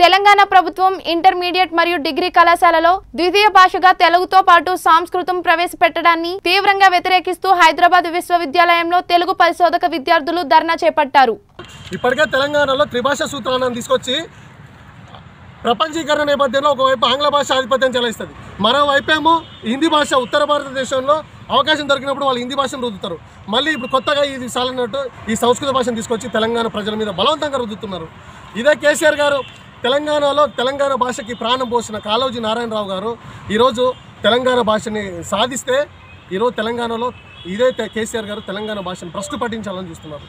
తెలంగాణ ప్రభుత్వం ఇంటర్మీడియట్ మరియు డిగ్రీ కళాశాలలో ద్వితీయ భాషగా తెలుగుతో పాటు సంస్కృతం ప్రవేశపెట్టడాన్ని తీవ్రంగా వ్యతిరేకిస్తూ హైదరాబాద్ విశ్వవిద్యాలయంలో తెలుగు పరిశోధక విద్యార్థులు ధర్నా చేపట్టారు ఇప్పటికే తెలంగాణలో త్రిభాష సూత్రాలను తీసుకొచ్చి ప్రపంచీకరణ నేపథ్యంలో ఒకవైపు ఆంగ్ల భాష ఆధిపత్యం చెలాయిస్తుంది మరోవైపు ఏమో హిందీ భాష ఉత్తర భారతదేశంలో అవకాశం దొరికినప్పుడు వాళ్ళు హిందీ భాషను రుద్దుతారు మళ్ళీ ఇప్పుడు కొత్తగా ఇది సాలినట్టు ఈ సంస్కృత భాషను తీసుకొచ్చి తెలంగాణ ప్రజల మీద బలవంతంగా రుద్దుతున్నారు ఇదే కేసీఆర్ గారు తెలంగాణలో తెలంగాణ భాషకి ప్రాణం పోసిన కాళోజీ నారాయణరావు గారు ఈరోజు తెలంగాణ భాషని సాధిస్తే ఈరోజు తెలంగాణలో ఇదే తె- కేసీఆర్ గారు తెలంగాణ భాషను భ్రష్టు పట్టించాలని చూస్తున్నారు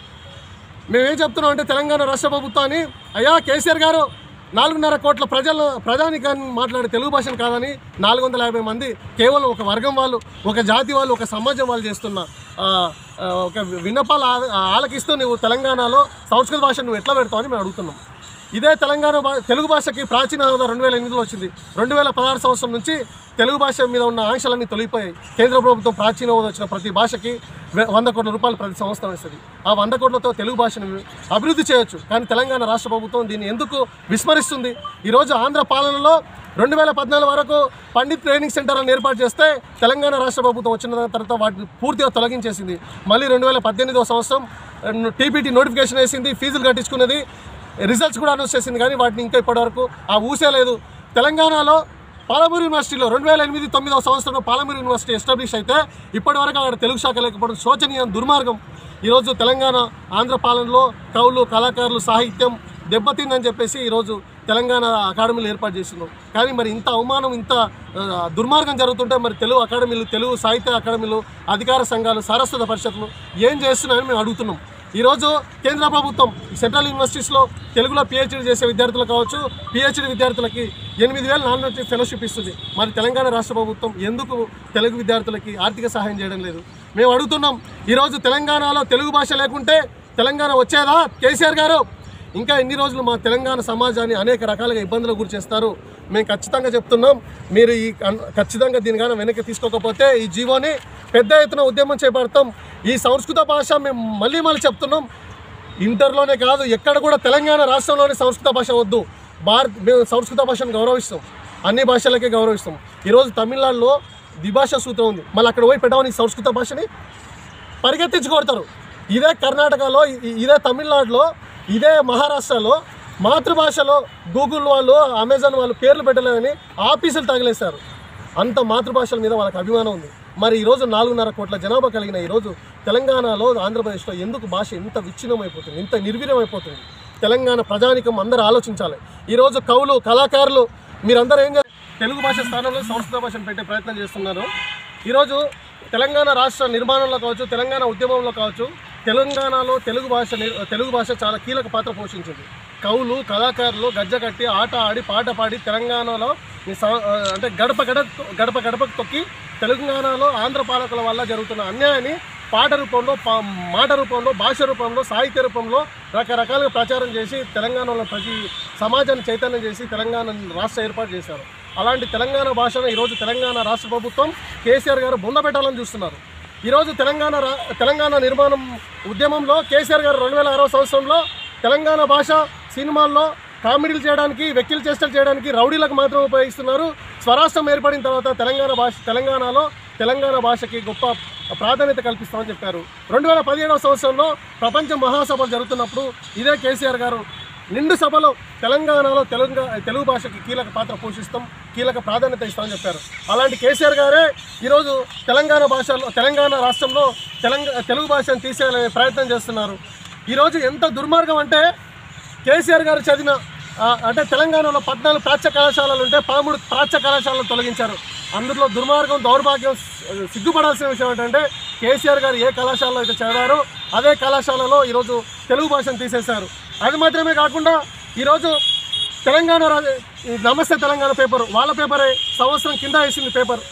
మేమేం చెప్తున్నాం అంటే తెలంగాణ రాష్ట్ర ప్రభుత్వాన్ని అయ్యా కేసీఆర్ గారు నాలుగున్నర కోట్ల ప్రజల ప్రజానికాన్ని మాట్లాడే తెలుగు భాషను కాదని నాలుగు వందల యాభై మంది కేవలం ఒక వర్గం వాళ్ళు ఒక జాతి వాళ్ళు ఒక సమాజం వాళ్ళు చేస్తున్న ఆ, ఆ, ఒక విన్నపాలు ఆ- ఆలకిస్తూ నువ్వు తెలంగాణలో సంస్కృత భాష నువ్వు ఎట్లా పెడతావు అని మేము అడుగుతున్నాం ఇదే తెలంగాణ భా తెలుగు భాషకి ప్రాచీన హోదా రెండు వేల ఎనిమిదిలో వచ్చింది రెండు వేల పదహారు సంవత్సరం నుంచి తెలుగు భాష మీద ఉన్న ఆంక్షలన్నీ తొలగిపోయాయి కేంద్ర ప్రభుత్వం ప్రాచీన హోదా వచ్చిన ప్రతి భాషకి వె- వంద కోట్ల రూపాయలు ప్రతి సంవత్సరం ఇస్తుంది ఆ వంద కోట్లతో తెలుగు భాషను అభివృద్ధి చేయొచ్చు కానీ తెలంగాణ రాష్ట్ర ప్రభుత్వం దీన్ని ఎందుకు విస్మరిస్తుంది ఈరోజు ఆంధ్ర పాలనలో రెండు వేల పద్నాలుగు వరకు పండిత్ ట్రైనింగ్ సెంటర్లను ఏర్పాటు చేస్తే తెలంగాణ రాష్ట్ర ప్రభుత్వం వచ్చిన తర్వాత వాటిని పూర్తిగా తొలగించేసింది మళ్ళీ రెండు వేల పద్దెనిమిదవ సంవత్సరం టీపీటీ నోటిఫికేషన్ వేసింది ఫీజులు కట్టించుకున్నది రిజల్ట్స్ కూడా అనౌన్స్ చేసింది కానీ వాటిని ఇంకా ఇప్పటివరకు ఆ ఊసే లేదు తెలంగాణలో పాలమూరు యూనివర్సిటీలో రెండు వేల ఎనిమిది తొమ్మిదవ సంవత్సరంలో పాలమూరు యూనివర్సిటీ ఎస్టాబ్లిష్ అయితే ఇప్పటివరకు అక్కడ తెలుగు శాఖ లేకపోవడం శోచనీయం దుర్మార్గం ఈరోజు తెలంగాణ ఆంధ్ర పాలనలో కవులు కళాకారులు సాహిత్యం దెబ్బతిందని చెప్పేసి ఈరోజు తెలంగాణ అకాడమీలు ఏర్పాటు చేసిండ్రు కానీ మరి ఇంత అవమానం ఇంత ఆ, దుర్మార్గం జరుగుతుంటే మరి తెలుగు అకాడమీలు తెలుగు సాహిత్య అకాడమీలు అధికార సంఘాలు సారస్వత పరిషత్లు ఏం చేస్తున్నాయని మేము అడుగుతున్నాం ఈరోజు కేంద్ర ప్రభుత్వం సెంట్రల్ యూనివర్సిటీస్లో తెలుగులో పిహెచ్డీ చేసే విద్యార్థులు కావచ్చు పిహెచ్డీ విద్యార్థులకి ఎనిమిది వేల నాన్ వచ్చి ఫెలోషిప్ ఇస్తుంది మరి తెలంగాణ రాష్ట్ర ప్రభుత్వం ఎందుకు తెలుగు విద్యార్థులకి ఆర్థిక సహాయం చేయడం లేదు మేము అడుగుతున్నాం ఈరోజు తెలంగాణలో తెలుగు భాష లేకుంటే తెలంగాణ వచ్చేదా కేసీఆర్ గారు ఇంకా ఎన్ని రోజులు మా తెలంగాణ సమాజాన్ని అనేక రకాలుగా ఇబ్బందులకు గురి చేస్తారు మేము ఖచ్చితంగా చెప్తున్నాం మీరు ఈ అన్- ఖచ్చితంగా దీని కానీ వెనక్కి తీసుకోకపోతే ఈ జీవోని పెద్ద ఎత్తున ఉద్యమం చేపడతాం ఈ సంస్కృత భాష మేము మళ్ళీ మళ్ళీ చెప్తున్నాం ఇంటర్లోనే కాదు ఎక్కడ కూడా తెలంగాణ రాష్ట్రంలోనే సంస్కృత భాష వద్దు భారత్ మేము సంస్కృత భాషను గౌరవిస్తాం అన్ని భాషలకే గౌరవిస్తాం ఈరోజు తమిళనాడులో ద్విభాష సూత్రం ఉంది మళ్ళీ అక్కడ పోయి పెట్టమని ఈ సంస్కృత భాషని పరిగెత్తించి కొడతారు ఇదే కర్ణాటకలో ఇ- ఇదే తమిళనాడులో ఇదే మహారాష్ట్రలో మాతృభాషలో గూగుల్ వాళ్ళు అమెజాన్ వాళ్ళు పేర్లు పెట్టలేదని ఆఫీసులు తగిలేశారు అంత మాతృభాషల మీద వాళ్ళకి అభిమానం ఉంది మరి ఈరోజు నాలుగున్నర కోట్ల జనాభా కలిగిన ఈరోజు తెలంగాణలో ఆంధ్రప్రదేశ్లో ఎందుకు భాష ఇంత విచ్ఛిన్నమైపోతుంది ఇంత నిర్వీర్యమైపోతుంది తెలంగాణ ప్రజానికం అందరూ ఆలోచించాలి ఈరోజు కవులు కళాకారులు మీరందరూ ఏం చేస్తారు తెలుగు భాష స్థానంలో సంస్కృత భాషను పెట్టే ప్రయత్నం చేస్తున్నారు ఈరోజు తెలంగాణ రాష్ట్ర నిర్మాణంలో కావచ్చు తెలంగాణ ఉద్యమంలో కావచ్చు తెలంగాణలో తెలుగు భాష ని- తెలుగు భాష చాలా కీలక పాత్ర పోషించింది కవులు కళాకారులు గజ్జ కట్టి ఆట ఆడి పాట పాడి తెలంగాణలో ఈ స- అంటే గడప గడప గడప గడపకు తొక్కి తెలంగాణలో ఆంధ్ర పాలకుల వల్ల జరుగుతున్న అన్యాయాన్ని పాట రూపంలో పా- మాట రూపంలో భాష రూపంలో సాహిత్య రూపంలో రకరకాలుగా ప్రచారం చేసి తెలంగాణలో ప్రతి సమాజాన్ని చైతన్యం చేసి తెలంగాణ రాష్ట్ర ఏర్పాటు చేశారు అలాంటి తెలంగాణ భాషను ఈరోజు తెలంగాణ రాష్ట్ర ప్రభుత్వం కేసీఆర్ గారు బొందపెట్టాలని చూస్తున్నారు ఈరోజు తెలంగాణ రా తెలంగాణ నిర్మాణం ఉద్యమంలో కేసీఆర్ గారు రెండు వేల ఆరవ సంవత్సరంలో తెలంగాణ భాష సినిమాల్లో కామెడీలు చేయడానికి వెక్కిలు చేష్టలు చేయడానికి రౌడీలకు మాత్రం ఉపయోగిస్తున్నారు స్వరాష్ట్రం ఏర్పడిన తర్వాత తెలంగాణ భాష తెలంగాణలో తెలంగాణ భాషకి గొప్ప ప్రాధాన్యత కల్పిస్తామని చెప్పారు రెండు వేల పదిహేడవ సంవత్సరంలో ప్రపంచ మహాసభలు జరుగుతున్నప్పుడు ఇదే కేసీఆర్ గారు నిండు సభలో తెలంగాణలో తెలుగు తెలుగు భాషకి కీలక పాత్ర పోషిస్తాం కీలక ప్రాధాన్యత ఇస్తామని చెప్పారు అలాంటి కేసీఆర్ గారే ఈరోజు తెలంగాణ భాషలో తెలంగాణ రాష్ట్రంలో తెలంగాణ తెలుగు భాషను తీసేయాలనే ప్రయత్నం చేస్తున్నారు ఈరోజు ఎంత దుర్మార్గం అంటే కేసీఆర్ గారు చదివిన ఆ, అంటే తెలంగాణలో పద్నాలుగు ప్రాచ్య కళాశాలలు ఉంటే పదమూడు ప్రాచ్య కళాశాలను తొలగించారు అందులో దుర్మార్గం దౌర్భాగ్యం సి- సిగ్గుపడాల్సిన విషయం ఏంటంటే కేసీఆర్ గారు ఏ కళాశాలలో అయితే చదివారో అదే కళాశాలలో ఈరోజు తెలుగు భాషను తీసేశారు అది మాత్రమే కాకుండా ఈరోజు తెలంగాణ రా- ఈ నమస్తే తెలంగాణ పేపర్ వాళ్ళ పేపరే సంవత్సరం కింద వేసింది పేపర్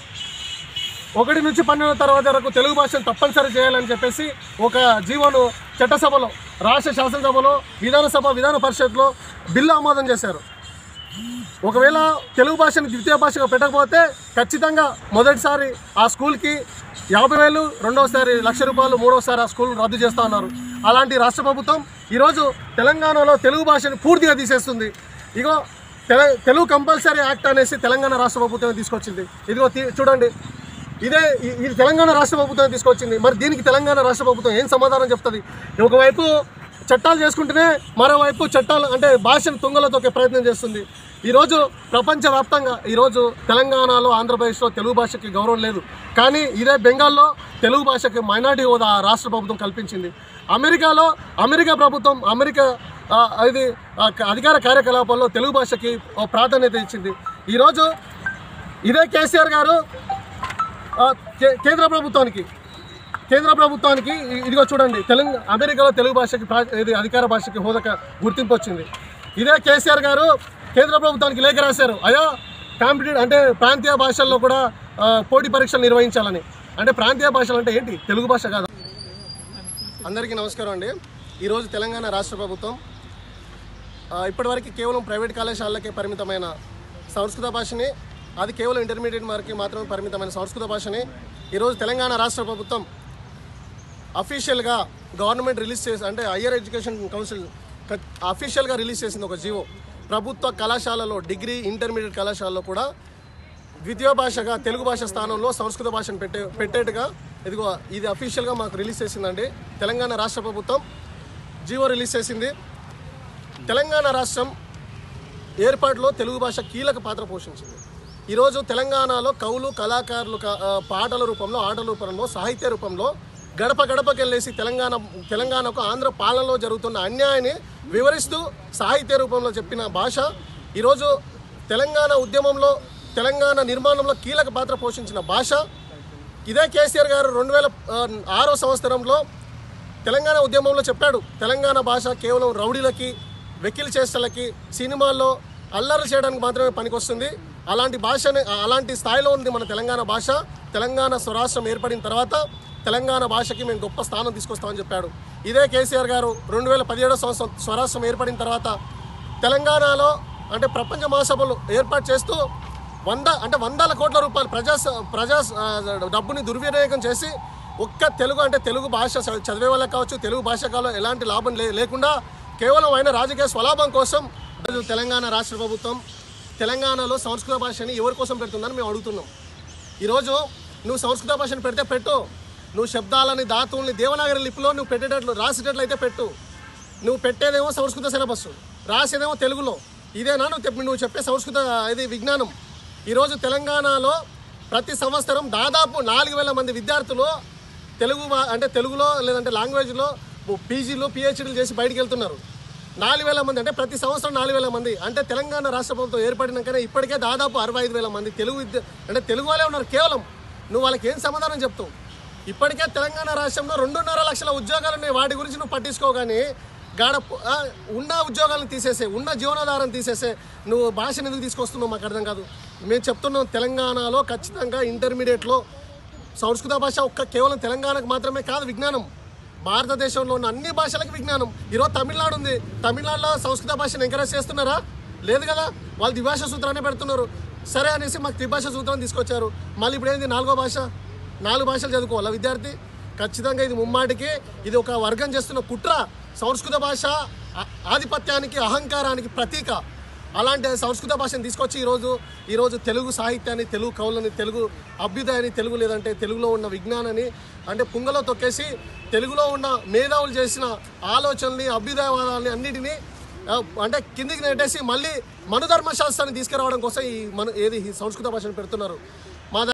ఒకటి నుంచి పన్నెండు తరగతి వరకు తెలుగు భాషను తప్పనిసరి చేయాలని చెప్పేసి ఒక జీవోను చట్టసభలో రాష్ట్ర శాసనసభలో విధానసభ విధాన పరిషత్లో బిల్లు ఆమోదం చేశారు ఒకవేళ తెలుగు భాషని ద్వితీయ భాషగా పెట్టకపోతే ఖచ్చితంగా మొదటిసారి ఆ స్కూల్కి యాభై వేలు రెండవసారి లక్ష రూపాయలు మూడవసారి ఆ స్కూల్ రద్దు చేస్తా ఉన్నారు అలాంటి రాష్ట్ర ప్రభుత్వం ఈరోజు తెలంగాణలో తెలుగు భాషని పూర్తిగా తీసేస్తుంది ఇగో తెల- తెలుగు కంపల్సరీ యాక్ట్ అనేసి తెలంగాణ రాష్ట్ర ప్రభుత్వం తీసుకొచ్చింది ఇదిగో తీ- చూడండి ఇదే ఈ- ఇది తెలంగాణ రాష్ట్ర ప్రభుత్వం తీసుకొచ్చింది మరి దీనికి తెలంగాణ రాష్ట్ర ప్రభుత్వం ఏం సమాధానం చెప్తుంది ఒకవైపు చట్టాలు చేసుకుంటేనే మరోవైపు చట్టాలు అంటే భాషను తుంగలో తొక్కే ప్రయత్నం చేస్తుంది ఈరోజు ప్రపంచవ్యాప్తంగా ఈరోజు తెలంగాణలో ఆంధ్రప్రదేశ్లో తెలుగు భాషకి గౌరవం లేదు కానీ ఇదే బెంగాల్లో తెలుగు భాషకి మైనార్టీ హోదా ఆ రాష్ట్ర ప్రభుత్వం కల్పించింది అమెరికాలో అమెరికా ప్రభుత్వం అమెరికా ఆ, ఇది ఆ, అధికార కార్యకలాపాల్లో తెలుగు భాషకి ఓ ప్రాధాన్యత ఇచ్చింది ఈరోజు ఇదే కేసీఆర్ గారు ఆ, కే- కేంద్ర ప్రభుత్వానికి కేంద్ర ప్రభుత్వానికి ఇ- ఇదిగో చూడండి తెలంగాణ అమెరికాలో తెలుగు భాషకి ప్రా- ఇది అధికార భాషకి హోదా గుర్తింపు వచ్చింది ఇదే కేసీఆర్ గారు కేంద్ర ప్రభుత్వానికి లేఖ రాశారు అయ్యా కాంపిటేటివ్ అంటే ప్రాంతీయ భాషల్లో కూడా ఆ, పోటీ పరీక్షలు నిర్వహించాలని అంటే ప్రాంతీయ భాషలు అంటే ఏంటి తెలుగు భాష కాదా అందరికీ నమస్కారం అండి ఈరోజు తెలంగాణ రాష్ట్ర ప్రభుత్వం ఆ, ఇప్పటివరకు కేవలం ప్రైవేట్ కళాశాలకే పరిమితమైన సంస్కృత భాషని అది కేవలం ఇంటర్మీడియట్ మార్కి మాత్రమే పరిమితమైన సంస్కృత భాషని ఈరోజు తెలంగాణ రాష్ట్ర ప్రభుత్వం అఫీషియల్గా గవర్నమెంట్ రిలీజ్ చేసి అంటే హయ్యర్ ఎడ్యుకేషన్ కౌన్సిల్ అఫీషియల్గా రిలీజ్ చేసింది ఒక జీవో ప్రభుత్వ కళాశాలలో డిగ్రీ ఇంటర్మీడియట్ కళాశాలలో కూడా ద్వితీయ భాషగా తెలుగు భాష స్థానంలో సంస్కృత భాషను పెట్టే పెట్టేట్టుగా ఇదిగో ఇది అఫీషియల్గా మాకు రిలీజ్ చేసిందండి తెలంగాణ రాష్ట్ర ప్రభుత్వం జీవో రిలీజ్ చేసింది తెలంగాణ రాష్ట్రం ఏర్పాటులో తెలుగు భాష కీలక పాత్ర పోషించింది ఈరోజు తెలంగాణలో కవులు కళాకారులు క- ఆ, పాటల రూపంలో ఆటల రూపంలో సాహిత్య రూపంలో గడప గడపకెళ్ళేసి తెలంగాణ తెలంగాణకు ఆంధ్ర పాలనలో జరుగుతున్న అన్యాయాన్ని వివరిస్తూ సాహిత్య రూపంలో చెప్పిన భాష ఈరోజు తెలంగాణ ఉద్యమంలో తెలంగాణ నిర్మాణంలో కీలక పాత్ర పోషించిన భాష ఇదే కేసీఆర్ గారు రెండు వేల ఆ, ఆరో సంవత్సరంలో తెలంగాణ ఉద్యమంలో చెప్పాడు తెలంగాణ భాష కేవలం రౌడీలకి వెకిల్ చేష్టలకి సినిమాల్లో అల్లరి చేయడానికి మాత్రమే పనికొస్తుంది అలాంటి భాషని అలాంటి స్థాయిలో ఉంది మన తెలంగాణ భాష తెలంగాణ స్వరాష్ట్రం ఏర్పడిన తర్వాత తెలంగాణ భాషకి మేము గొప్ప స్థానం తీసుకొస్తామని చెప్పాడు ఇదే కేసీఆర్ గారు రెండు వేల పదిహేడో సంవత్సరం స్వరాష్ట్రం ఏర్పడిన తర్వాత తెలంగాణలో అంటే ప్రపంచ మహాసభలు ఏర్పాటు చేస్తూ వంద అంటే వందల కోట్ల రూపాయలు ప్రజా ప్రజా ఆ, డబ్బుని దుర్వినియోగం చేసి ఒక్క తెలుగు అంటే తెలుగు భాష చ- చదివే వాళ్ళకి కావచ్చు తెలుగు భాష కాలో ఎలాంటి లాభం లే లేకుండా కేవలం ఆయన రాజకీయ స్వలాభం కోసం ఈరోజు తెలంగాణ రాష్ట్ర ప్రభుత్వం తెలంగాణలో సంస్కృత భాషని ఎవరి కోసం పెడుతుందని మేము అడుగుతున్నాం ఈరోజు నువ్వు సంస్కృత భాషను పెడితే పెట్టు నువ్వు శబ్దాలని ధాతువుల్ని దేవనాగరి లిపిలో నువ్వు పెట్టేటట్లు రాసేటట్లు అయితే పెట్టు నువ్వు పెట్టేదేమో సంస్కృత సిలబస్ రాసేదేమో తెలుగులో ఇదేనా నువ్వు తెప్ప- నువ్వు చెప్పే సంస్కృత ఇది విజ్ఞానం ఈరోజు తెలంగాణలో ప్రతి సంవత్సరం దాదాపు నాలుగు వేల మంది విద్యార్థులు తెలుగు భా- అంటే తెలుగులో లేదంటే లాంగ్వేజ్లో పీజీలు పిహెచ్డీలు చేసి బయటికి వెళ్తున్నారు నాలుగు వేల మంది అంటే ప్రతి సంవత్సరం నాలుగు వేల మంది అంటే తెలంగాణ రాష్ట్ర ప్రభుత్వం ఏర్పడినాకనే ఇప్పటికే దాదాపు అరవై ఐదు వేల మంది తెలుగు విద్య అంటే తెలుగు వాళ్ళే ఉన్నారు కేవలం నువ్వు వాళ్ళకి ఏం సమాధానం చెప్తావు ఇప్పటికే తెలంగాణ రాష్ట్రంలో రెండున్నర లక్షల ఉద్యోగాలు ఉన్నాయి వాటి గురించి నువ్వు పట్టించుకో కానీ గాడ ఆ, ఉన్న ఉద్యోగాలను తీసేసే ఉన్న జీవనాధారం తీసేసే నువ్వు భాషను ఎందుకు తీసుకొస్తున్నావు మాకు అర్థం కాదు మేము చెప్తున్నాం తెలంగాణలో ఖచ్చితంగా ఇంటర్మీడియట్లో సంస్కృత భాష ఒక్క కేవలం తెలంగాణకు మాత్రమే కాదు విజ్ఞానం భారతదేశంలో ఉన్న అన్ని భాషలకు విజ్ఞానం ఈరోజు తమిళనాడు ఉంది తమిళనాడులో సంస్కృత భాషను ఎంకరేజ్ చేస్తున్నారా లేదు కదా వాళ్ళు ద్విభాష సూత్రాన్ని పెడుతున్నారు సరే అనేసి మాకు ద్విభాష సూత్రం తీసుకొచ్చారు మళ్ళీ ఇప్పుడు ఏంది నాలుగో భాష నాలుగు భాషలు చదువుకోవాలా విద్యార్థి ఖచ్చితంగా ఇది ముమ్మాటికి ఇది ఒక వర్గం చేస్తున్న కుట్ర సంస్కృత భాష ఆ- ఆధిపత్యానికి అహంకారానికి ప్రతీక అలాంటి సంస్కృత భాషను తీసుకొచ్చి ఈరోజు ఈరోజు తెలుగు సాహిత్యాన్ని తెలుగు కవులని తెలుగు అభ్యుదయాన్ని తెలుగు లేదంటే తెలుగులో ఉన్న విజ్ఞానాన్ని అంటే పుంగలో తొక్కేసి తెలుగులో ఉన్న మేధావులు చేసిన ఆలోచనల్ని అభ్యుదయవాదాలని అన్నిటినీ ఆ, అంటే కిందికి నెట్టేసి మళ్ళీ మనుధర్మ శాస్త్రాన్ని తీసుకురావడం కోసం ఈ మన ఏది ఈ సంస్కృత భాషను పెడుతున్నారు మా